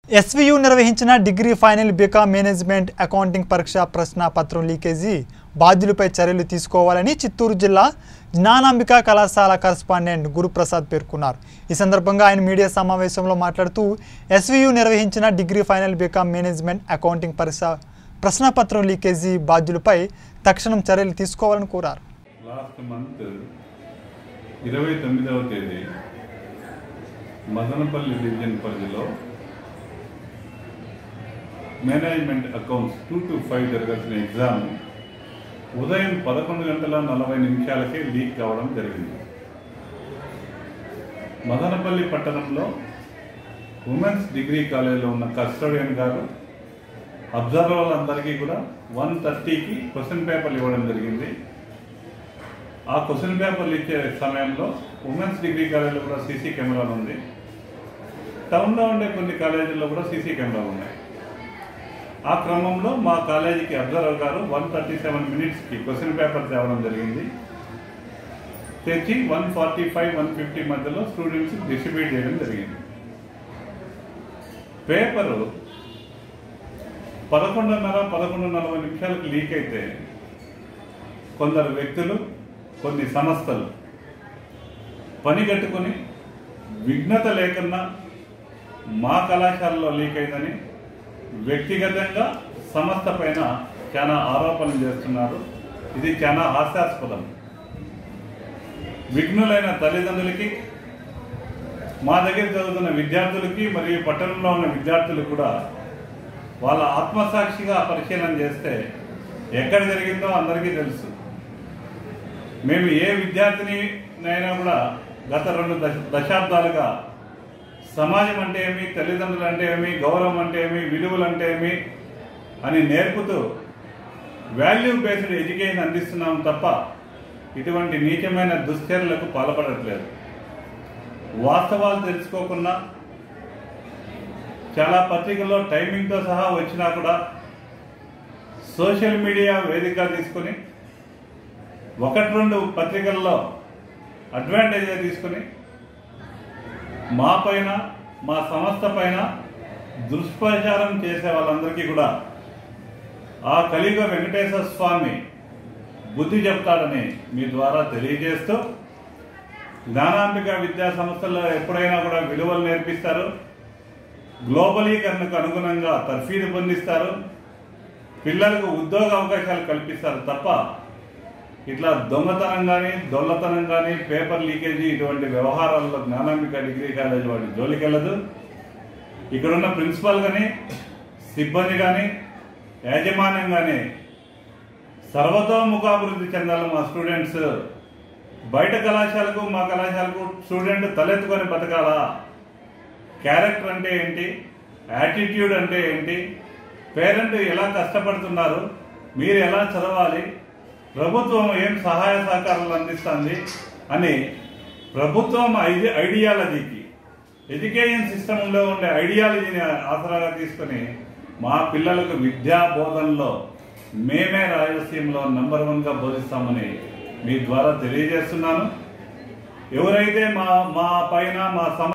SVU నిర్వహించిన degree final BCom management accounting పరీక్ష ప్రశ్న పత్రం లీకేజీ బాధ్యులపై చర్యలు తీసుకోవాలని చిత్తూరు జిల్లా జ్ఞానాంబిక కళాశాల కరస్పాండెంట్ గురుప్రసాద్ పేర్కొన్నారు ఈ సందర్భంగా ఆయన మీడియా సమావేశంలో మాట్లాడుతూ ఎస్వియు నిర్వహించిన degree final BCom management accounting పరీక్ష ప్రశ్నపత్రం లీకేజీ బాధ్యులపై తక్షణం చర్యలు తీసుకోవాలని కోరారు లాస్ట్ మంత్ ఇరవై తొమ్మిదవ తేదీ మదనపల్లి డివిజన్ పరిధిలో management accounts two to five జరగాల్సిన ఎగ్జామ్ ఉదయం పదకొండు గంటల నలభై నిమిషాలకే లీక్ కావడం జరిగింది మదనపల్లి పట్టణంలో ఉమెన్స్ డిగ్రీ కాలేజీలో ఉన్న కస్టోడియన్ గారు అబ్జర్వర్లందరికీ కూడా వన్ థర్టీకి క్వశ్చన్ పేపర్లు ఇవ్వడం జరిగింది ఆ క్వశ్చన్ పేపర్లు ఇచ్చే సమయంలో ఉమెన్స్ డిగ్రీ కాలేజీలో కూడా సీసీ కెమెరాలు ఉంది టౌన్లో ఉండే కొన్ని కాలేజీల్లో కూడా సీసీ కెమెరాలు ఉన్నాయి ఆ క్రమంలో మా కాలేజీకి అబ్జర్వర్ గారు వన్ థర్టీ సెవెన్ మినిట్స్కి క్వశ్చన్ పేపర్ తేవడం జరిగింది తెచ్చి one forty five one fifty మధ్యలో స్టూడెంట్స్ డిస్ట్రిబ్యూట్ చేయడం జరిగింది పేపరు పదకొండున్నర పదకొండు నలభై నిమిషాలకు లీక్ అయితే కొందరు వ్యక్తులు కొన్ని సంస్థలు పని కట్టుకొని విఘ్నత లేకున్నా మా కళాశాలలో లీక్ అయిందని వ్యక్తిగతంగా సంస్థ పైన చాలా ఆరోపణలు చేస్తున్నారు ఇది చాలా హాస్యాస్పదం విఘ్నులైన తల్లిదండ్రులకి మా దగ్గర చదువుతున్న విద్యార్థులకి మరియు పట్టణంలో ఉన్న విద్యార్థులు కూడా వాళ్ళ ఆత్మసాక్షిగా పరిశీలన చేస్తే ఎక్కడ జరిగిందో అందరికీ తెలుసు మేము ఏ విద్యార్థిని అయినా కూడా గత రెండు దశ దశాబ్దాలుగా సమాజం అంటే ఏమి తల్లిదండ్రులు అంటే ఏమి గౌరవం అంటే ఏమి విలువలు అంటే ఏమి అని నేర్పుతూ వాల్యూ బేస్డ్ ఎడ్యుకేషన్ అందిస్తున్నాం తప్ప ఇటువంటి నీచమైన దుశ్చర్యలకు పాల్పడట్లేదు వాస్తవాలు తెలుసుకోకుండా చాలా పత్రికల్లో టైమింగ్తో సహా వచ్చినా కూడా సోషల్ మీడియా వేదిక తీసుకుని ఒకటి రెండు పత్రికల్లో అడ్వాంటేజ్గా తీసుకుని మా పైన మా సంస్థ పైన దుష్ప్రచారం చేసే వాళ్ళందరికీ కూడా ఆ కలియుగ వెంకటేశ్వర స్వామి బుద్ధి చెప్తాడని మీ ద్వారా తెలియజేస్తూ జ్ఞానాంబిక విద్యా సంస్థల్లో ఎప్పుడైనా కూడా విలువలు నేర్పిస్తారు గ్లోబలీకరణకు అనుగుణంగా తర్ఫీదు పొందిస్తారు పిల్లలకు ఉద్యోగ అవకాశాలు కల్పిస్తారు తప్ప ఇట్లా దొంగతనం కానీ దొల్లతనం కానీ పేపర్ లీకేజీ ఇటువంటి వ్యవహారాల్లో జ్ఞానాంబిక డిగ్రీ కాలేజ్ వాడి జోలికెళ్ళదు ఇక్కడున్న ప్రిన్సిపాల్ కానీ సిబ్బంది కానీ యాజమాన్యం కానీ సర్వతోముఖాభివృద్ధి చెందాలి మా స్టూడెంట్స్ బయట కళాశాలకు మా కళాశాలకు స్టూడెంట్ తలెత్తుకొని బతకాలా క్యారెక్టర్ అంటే ఏంటి యాటిట్యూడ్ అంటే ఏంటి పేరెంట్ ఎలా కష్టపడుతున్నారు మీరు ఎలా చదవాలి ప్రభుత్వం ఏం సహాయ సహకారాలు అందిస్తుంది అని ప్రభుత్వం ఐడి ఐడియాలజీకి ఎడ్యుకేషన్ సిస్టంలో ఉండే ఐడియాలజీని ఆసరాగా తీసుకొని మా పిల్లలకు విద్యా బోధనలో మేమే రాయలసీమలో నంబర్ వన్గా బోధిస్తామని మీ ద్వారా తెలియజేస్తున్నాను ఎవరైతే మా మా పైన మా సమ